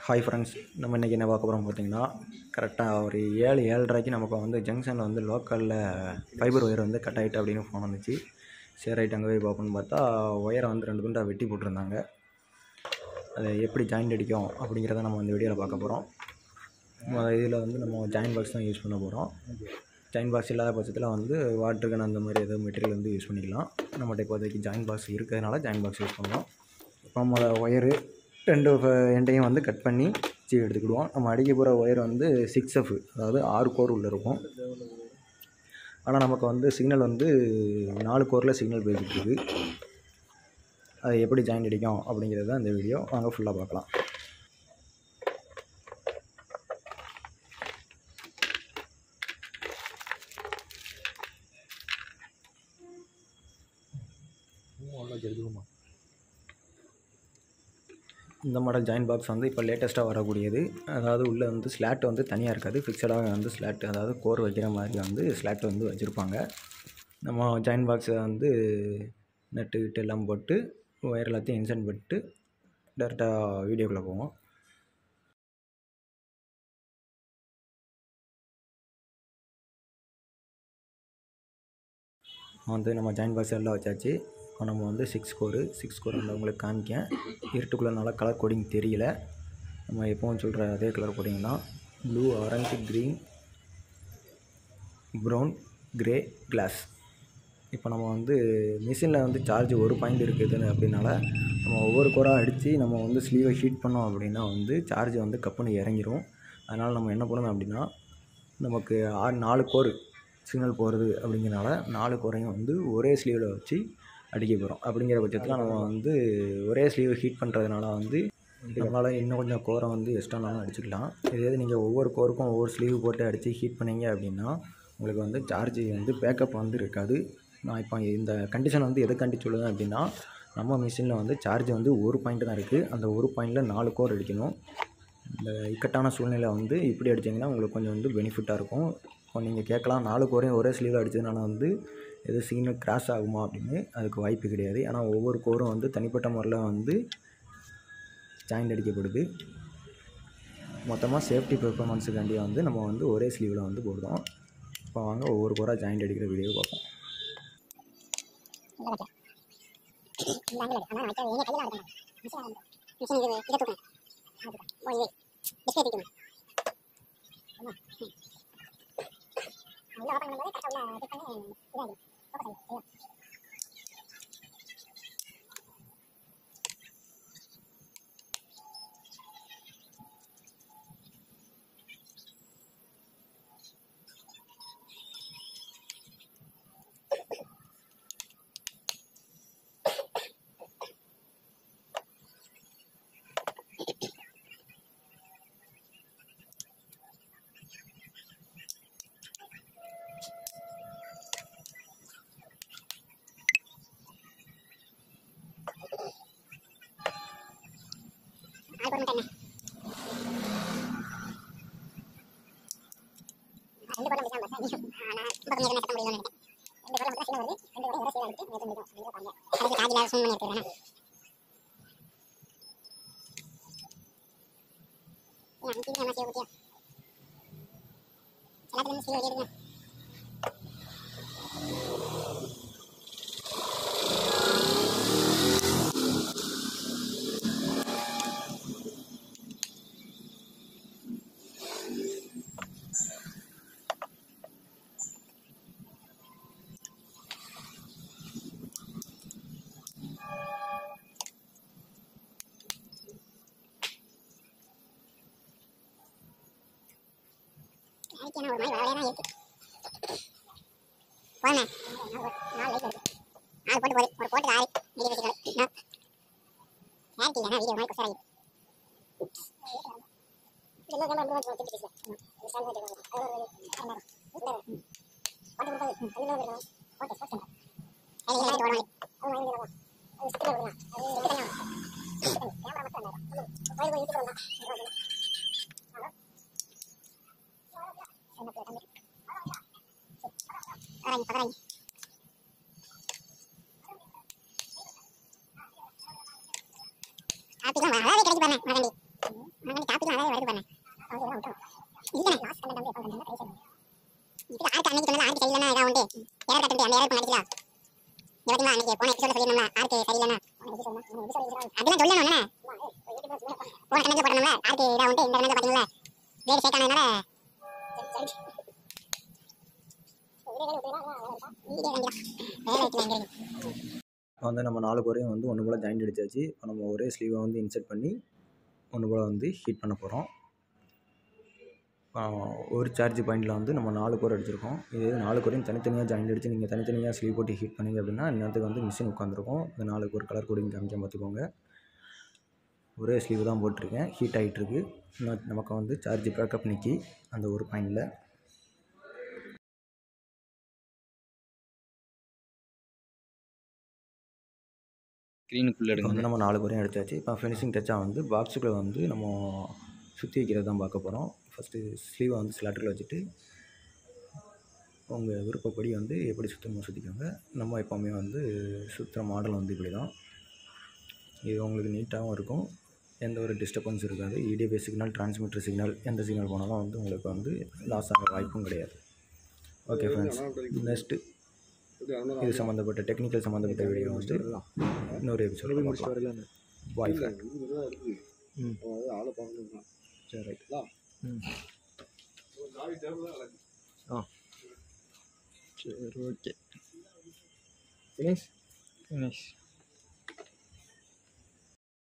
hi friends நம்ம இன்றைக்கி என்ன பார்க்க போகிறோம் பார்த்தீங்கன்னா கரெக்டாக ஒரு ஏழு ஏழரைக்கு நமக்கு வந்து ஜங்ஷனில் வந்து லோக்கலில் ஃபைபர் ஒயர் வந்து கட் ஆகிட்டு அப்படின்னு ஃபோன் வந்துச்சு சரி ரைட் அங்கே போய் பார்ப்போம்னு பார்த்தா ஒயரை வந்து ரெண்டு துண்டாக வெட்டி போட்டிருந்தாங்க அது எப்படி ஜாயிண்ட் அடிக்கும் அப்படிங்கிறத நம்ம இந்த வீடியோவில் பார்க்க போகிறோம் இதில் வந்து நம்ம ஜாயின் பாக்ஸ் தான் யூஸ் பண்ண போகிறோம் ஜாயின் பாக்ஸ் இல்லாத பட்சத்தில் வந்து வாட்டர் கன் அந்த மாதிரி ஏதோ மெட்டீரியல் வந்து யூஸ் பண்ணிக்கலாம் நம்மகிட்ட இப்போதைக்கு ஜாயின் பாக்ஸ் இருக்கிறதுனால ஜாயின் பாக்ஸ் யூஸ் பண்ணலாம் இப்போ நம்ம ஒயரு ரெண்டு எண்டையும் வந்து கட் பண்ணி வச்சு எடுத்துக்கிடுவோம் நம்ம அடிக்க போகிற ஒயர் வந்து சிக்ஸ் எஃப் அதாவது ஆறு கோர் உள்ளே இருக்கும் ஆனால் நமக்கு வந்து சிக்னல் வந்து நாலு கோரில் சிக்னல் போய்கிட்டு இருக்கு அது எப்படி ஜாயின் அடிக்கும் அப்படிங்கிறது தான் இந்த வீடியோ வாங்க ஃபுல்லாக பார்க்கலாம் இந்த மாடல் ஜாயின் பாக்ஸ் வந்து இப்போ லேட்டஸ்ட்டாக வரக்கூடியது அதாவது உள்ளே வந்து ஸ்லாட் வந்து தனியாக இருக்காது ஃபிக்ஸடாக வந்து ஸ்லாட் அதாவது கோர் வைக்கிற மாதிரி வந்து ஸ்லாட் வந்து வச்சுருப்பாங்க நம்ம ஜாயின் பாக்ஸை வந்து நெட்டு கிட்டு எல்லாம் போட்டு ஒயர் எல்லாத்தையும் இன்சென்ட் பண்ணிட்டு டேரெக்டாக வீடியோக்குள்ளே போவோம் வந்து நம்ம ஜாயின் பாக்ஸ் எல்லாம் வச்சாச்சு இப்போ நம்ம வந்து சிக்ஸ் கோரு சிக்ஸ் கோர் வந்து உங்களுக்கு காமிக்கேன் இருட்டுக்குள்ளனால கலர் கோடிங் தெரியல நம்ம எப்பவும் சொல்கிற அதே கலர் கோடிங் தான் blue orange green brown grey class இப்போ நம்ம வந்து மிஷினில் வந்து சார்ஜ் ஒரு பாயிண்ட் இருக்குதுன்னு அப்படின்னால நம்ம ஒவ்வொரு கோராக அடித்து நம்ம வந்து ஸ்லீவை ஹீட் பண்ணோம் அப்படின்னா வந்து சார்ஜ் வந்து கப்புன்னு இறங்கிரும் அதனால் நம்ம என்ன பண்ணணும் அப்படின்னா நமக்கு ஆறு நாலு கோர் சிக்னல் போகிறது அப்படிங்கிறனால நாலு கோரையும் வந்து ஒரே ஸ்லீவில் வச்சு அடிக்க போகிறோம் அப்படிங்கிற பட்சத்தில் நம்ம வந்து ஒரே ஸ்லீவ் ஹீட் பண்ணுறதுனால வந்து நம்மளால் இன்னும் கொஞ்சம் கோரை வந்து எக்ஸ்ட்ரானாலும் அடிச்சுக்கலாம் இதே நீங்கள் ஒவ்வொரு கோருக்கும் ஒவ்வொரு ஸ்லீவ் போட்டு அடித்து ஹீட் பண்ணீங்க அப்படின்னா உங்களுக்கு வந்து சார்ஜ் வந்து பேக்கப் வந்து இருக்காது நான் இப்போ இந்த கண்டிஷன் வந்து எதுக்காண்டி சொல்லுவேன் அப்படின்னா நம்ம மிஷினில் வந்து சார்ஜ் வந்து ஒரு பாயிண்ட் தான் இருக்குது அந்த ஒரு பாயிண்டில் நாலு கோர் அடிக்கணும் இந்த இக்கட்டான சூழ்நிலை வந்து இப்படி அடிச்சிங்கன்னா உங்களுக்கு கொஞ்சம் வந்து பெனிஃபிட்டாக இருக்கும் இப்போ நீங்கள் கேட்கலாம் நாலு கோரையும் ஒரே ஸ்லீவில் அடிச்சதுனால வந்து எது சிக்னல் கிராஷ் ஆகுமா அப்படின்னு அதுக்கு வாய்ப்பு கிடையாது ஆனால் ஒவ்வொரு கோரும் வந்து தனிப்பட்ட முறையில் வந்து ஜாயிண்ட் அடிக்கப்படுது மொத்தமாக சேஃப்டி பெர்ஃபார்மன்ஸுக்காண்டி வந்து நம்ம வந்து ஒரே ஸ்லீவில் வந்து போடுறோம் இப்போ வாங்க ஒவ்வொரு கோராக ஜாயிண்ட் அடிக்கிற வீடியோ பார்ப்போம் அதுக்கு என்ன ஒரு மாதிரி வேலையாக தான் இருக்கு போதுமே நாலு லைட் இருக்கு நாலு போட்டு போகுது ஒரு போட்டு ஆறு வீடியோ வச்சுக்கலாம் கிளாரிட்டி இல்லைனா வீடியோ மாதிரி கொசராகி பகராங்கி பகராங்கி ஆப்பிக்கலாம் அழகாவே கிடைக்கு பாருங்க மகண்டி மகண்டி டாப் போன கணக்கு போடணும்ல அடுத்து இதாக வந்துட்டு இந்த கணக்கு பார்த்தீங்களா வேறு சேர்க்கானதுனால இப்போ வந்து நம்ம நாலு குறையும் வந்து ஒன்று போல் ஜாயிண்ட் அடிச்சாச்சு இப்போ நம்ம ஒரே ஸ்லீவை வந்து இன்செர்ட் பண்ணி ஒன்று போல் வந்து ஹீட் பண்ண போகிறோம் ஒரு சார்ஜ் பாயிண்டில் வந்து நம்ம நாலு கோர் அடிச்சிருக்கோம் இது நாலு கோரையும் தனித்தனியாக ஜாயிண்ட் அடித்து நீங்கள் தனித்தனியாக ஸ்லீவ் போட்டு ஹீட் பண்ணீங்க அப்படின்னா இன்னத்துக்கு வந்து மிஷின் உட்காந்துருக்கும் இந்த நாலு கோர் கலர் கோடிங் காமிக்க பார்த்துக்கோங்க ஒரே ஸ்லீவ் தான் போட்டிருக்கேன் ஹீட் ஆகிட்டுருக்கு இன்னும் நமக்கு வந்து சார்ஜ் பேக்கப் நிற்கி அந்த ஒரு பாயிண்டில் ஸ்க்ரீனுக்குள்ளே இப்போ வந்து எடுங்க நம்ம நாலு குறையும் எடுத்தாச்சு இப்போ ஃபினிஷிங் டச்சாக வந்து பாக்ஸுக்குள்ளே வந்து நம்ம சுற்றி வைக்கிறது தான் பார்க்க போகிறோம் ஃபஸ்ட்டு ஸ்லீவை வந்து ஸ்லாட்டரில் வச்சுட்டு உங்கள் விருப்பப்படி வந்து எப்படி சுற்றணுமோ சுற்றிக்கோங்க நம்ம எப்போவுமே வந்து சுற்றுற மாடல் வந்து இப்படி தான் இது உங்களுக்கு நீட்டாகவும் இருக்கும் எந்த ஒரு டிஸ்டர்பன்ஸ் இருக்காது இடிபி சிக்னல் டிரான்ஸ்மிட்டர் சிக்னல் எந்த சிக்னல் போனாலும் வந்து உங்களுக்கு வந்து லாஸ் ஆக வாய்ப்பும் கிடையாது ஓகே ஃப்ரெண்ட்ஸ் நெக்ஸ்ட்டு இது சம்மந்தப்பட்ட டெக்னிக்கல் சம்மந்தப்பட்ட வீடியோ வந்து இன்னொரு எபிசோட் பார்க்கலாம் பாய் ஃப்ரெண்ட் ம் ஆளை பார்க்கணும் சரி ரைட் ம் ஆ சரி ஓகே ஃபினிஷ் ஃபினிஷ்